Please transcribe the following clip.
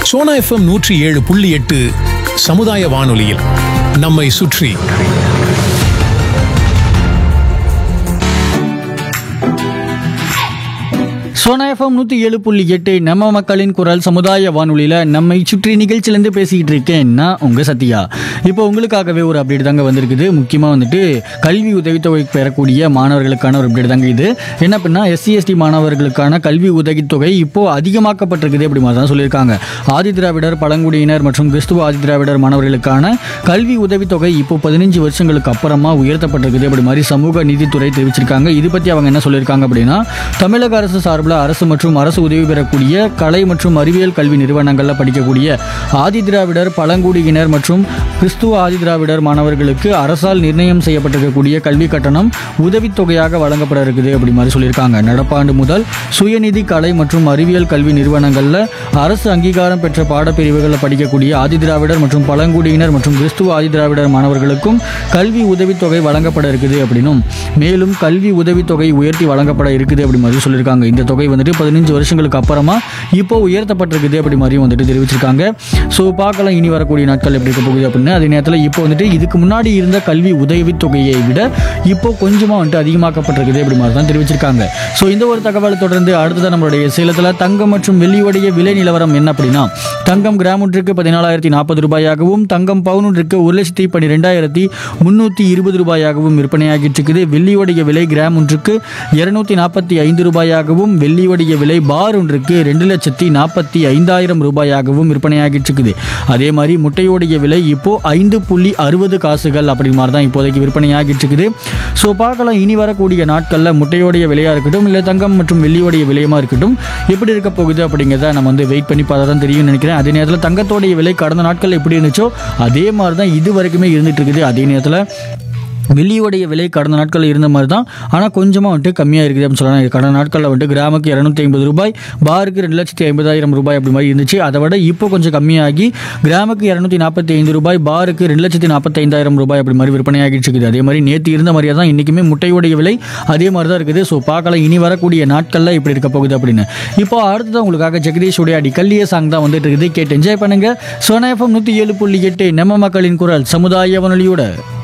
Sona FM நூற்றி ஏழு புள்ளி எட்டு சமுதாய வானொலியில் நம்மை சுற்றி சோனா எஃப்எம் நூற்றி ஏழு புள்ளி எட்டு நம்ம மக்களின் குரல் சமுதாய வானொலியில் நம்மை சுற்றி நிகழ்ச்சியிலேருந்து பேசிக்கிட்டு இருக்கேன் நான் உங்கள் சத்யா இப்போ உங்களுக்காகவே ஒரு அப்டேட் தாங்க வந்திருக்குது முக்கியமாக வந்துட்டு கல்வி உதவித்தொகை பெறக்கூடிய மாணவர்களுக்கான ஒரு அப்டேட் தாங்க இது என்ன அப்படின்னா எஸ்சி எஸ்டி மாணவர்களுக்கான கல்வி உதவித்தொகை இப்போ அதிகமாக்கப்பட்டிருக்குது அப்படி மாதிரி தான் சொல்லியிருக்காங்க ஆதி திராவிடர் பழங்குடியினர் மற்றும் கிறிஸ்துவ ஆதி திராவிடர் மாணவர்களுக்கான கல்வி உதவித்தொகை இப்போ பதினஞ்சு வருஷங்களுக்கு அப்புறமா உயர்த்தப்பட்டிருக்குது அப்படி மாதிரி சமூக நீதித்துறை தெரிவிச்சிருக்காங்க இது பற்றி அவங்க என்ன சொல்லியிருக்காங்க அப்படின்னா தமிழக அரசு சார்பில் அரசு மற்றும் அரசு உதவி பெறக்கூடிய கலை மற்றும் அறிவியல் கல்வி நிறுவனங்களில் படிக்கக்கூடிய ஆதி திராவிடர் பழங்குடியினர் மற்றும் கிறிஸ்துவ ஆதி திராவிடர் மாணவர்களுக்கு அரசால் நிர்ணயம் செய்யப்பட்டிருக்கக்கூடிய கல்வி கட்டணம் உதவித்தொகையாக வழங்கப்பட இருக்குது அப்படி மாதிரி சொல்லியிருக்காங்க நடப்பாண்டு முதல் சுயநிதி கலை மற்றும் அறிவியல் கல்வி நிறுவனங்களில் அரசு அங்கீகாரம் பெற்ற பாடப்பிரிவுகளில் படிக்கக்கூடிய ஆதி திராவிடர் மற்றும் பழங்குடியினர் மற்றும் கிறிஸ்துவ ஆதி திராவிடர் மாணவர்களுக்கும் கல்வி உதவித்தொகை வழங்கப்பட இருக்குது அப்படின்னும் மேலும் கல்வி உதவித்தொகை உயர்த்தி வழங்கப்பட இருக்குது அப்படி மாதிரி சொல்லியிருக்காங்க இந்த தொகை வந்துட்டு பதினஞ்சு வருஷங்களுக்கு அப்புறமா இப்போ உயர்த்தப்பட்டிருக்குது அப்படி மாதிரியும் வந்துட்டு தெரிவிச்சிருக்காங்க ஸோ பார்க்கலாம் இனி வரக்கூடிய நாட்கள் எப்படி இருக்க போகுது அப்படின்னு அதே நேரத்தில் இப்போ வந்துட்டு இதுக்கு முன்னாடி இருந்த கல்வி உதவித்தொகையை விட இப்போ கொஞ்சமாக வந்துட்டு அதிகமாக்கப்பட்டிருக்குது அப்படி மாதிரி தான் தெரிவிச்சிருக்காங்க ஸோ இந்த ஒரு தகவலை தொடர்ந்து அடுத்ததான் நம்மளுடைய சேலத்தில் தங்கம் மற்றும் வெள்ளியுடைய விலை நிலவரம் என்ன அப்படின்னா தங்கம் கிராம் ஒன்றுக்கு பதினாலாயிரத்தி நாற்பது ரூபாயாகவும் தங்கம் பவுன் ஒன்றுக்கு ஒரு லட்சத்தி பன்னிரெண்டாயிரத்தி முந்நூற்றி இருபது ரூபாயாகவும் விற்பனையாகிட்டு இருக்குது வெள்ளியுடைய விலை கிராம் ஒன்றுக்கு இருநூத்தி நாற்பத்தி ஐந்து ரூபாயாகவும் வெள்ளியுடைய விலை பார் ஒன்றுக்கு ரெண்டு லட்சத்தி நாற்பத்தி ஐந்தாயிரம் ரூபாயாகவும் விற்பனையாகிட்டு இருக்குது அதே மாதிரி முட்டையோடைய விலை இப்போ ஐந்து புள்ளி அறுபது காசுகள் அப்படி மாதிரி தான் இப்போதைக்கு விற்பனையாகிட்டு இருக்குது ஸோ பார்க்கலாம் இனி வரக்கூடிய நாட்களில் முட்டையோடைய விலையாக இருக்கட்டும் இல்லை தங்கம் மற்றும் வெள்ளியோடைய விலையமாக இருக்கட்டும் எப்படி இருக்க போகுது அப்படிங்கிறத நம்ம வந்து வெயிட் பண்ணி பார்த்தா தான் தெரியும்னு நினைக்கிறேன் அதே நேரத்தில் தங்கத்தோடைய விலை கடந்த நாட்களில் எப்படி இருந்துச்சோ அதே மாதிரி தான் இது வரைக்குமே இருந்துட்டு இருக்குது அதே நேரத்தில் வெள்ளியோடைய விலை கடந்த நாட்களில் இருந்த மாதிரி தான் ஆனால் கொஞ்சமாக வந்துட்டு கம்மியாக இருக்குது அப்படின்னு சொல்லலாம் கடந்த நாட்களில் வந்துட்டு கிராமுக்கு இரநூத்தி ஐம்பது ரூபாய் பாருக்கு ரெண்டு லட்சத்தி ஐம்பதாயிரம் ரூபாய் அப்படி மாதிரி இருந்துச்சு அதை விட இப்போ கொஞ்சம் கம்மியாகி கிராமுக்கு இரநூத்தி நாற்பத்தி ஐந்து ரூபாய் பாருக்கு ரெண்டு லட்சத்தி நாற்பத்தி ஐந்தாயிரம் ரூபாய் அப்படி மாதிரி விற்பனையாகிட்டு இருக்குது அதே மாதிரி நேற்று இருந்த மாதிரியே தான் இன்றைக்குமே முட்டையோடைய விலை அதே மாதிரி தான் இருக்குது ஸோ பார்க்கலாம் இனி வரக்கூடிய நாட்களில் இப்படி இருக்க போகுது அப்படின்னு இப்போ அடுத்ததான் உங்களுக்காக ஜெகதீஷ் உடைய அடி கல்லிய சாங் தான் வந்துட்டு இருக்குது கேட்டு என்ஜாய் பண்ணுங்க சோனா எஃப்எம் நூற்றி ஏழு புள்ளி எட்டு நம்ம மக்களின் குரல் சமுதாய வானொலியோட